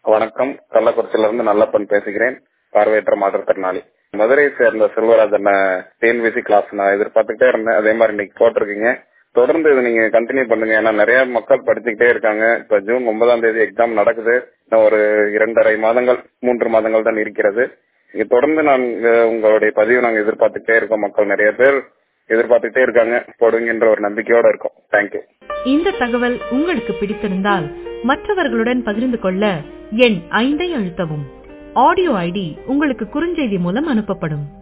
வணக்கம் கள்ளக்குறிச்சியிலிருந்து நல்லப்பன் பேசுகிறேன் பார்வையற்ற மாற்றுத்திறனாளி மதுரையை சேர்ந்த செல்வராஜன் டிஎன்பிசி கிளாஸ் நான் எதிர்பார்த்துக்கிட்டே இருந்தேன் அதே மாதிரி இன்னைக்கு போட்டிருக்கீங்க தொடர்ந்து இது நீங்க கண்டினியூ பண்ணுங்க ஏன்னா நிறைய மக்கள் படிச்சுக்கிட்டே இருக்காங்க இப்ப ஜூன் ஒன்பதாம் தேதி எக்ஸாம் நடக்குது இன்னும் ஒரு இரண்டரை மாதங்கள் மூன்று மாதங்கள் தான் இருக்கிறது நீங்க தொடர்ந்து நான் உங்களுடைய பதிவு நாங்க எதிர்பார்த்துக்கிட்டே இருக்கோம் மக்கள் நிறைய பேர் எதிர்பார்த்துக்கிட்டே இருக்காங்க போடுவீங்கன்ற ஒரு நம்பிக்கையோட இருக்கும் தேங்க்யூ இந்த தகவல் உங்களுக்கு பிடித்திருந்தால் மற்றவர்களுடன் பகிர்ந்து கொள்ள எண் ஐந்தை அழுத்தவும் ஆடியோ ஐடி உங்களுக்கு குறுஞ்செய்தி மூலம் அனுப்பப்படும்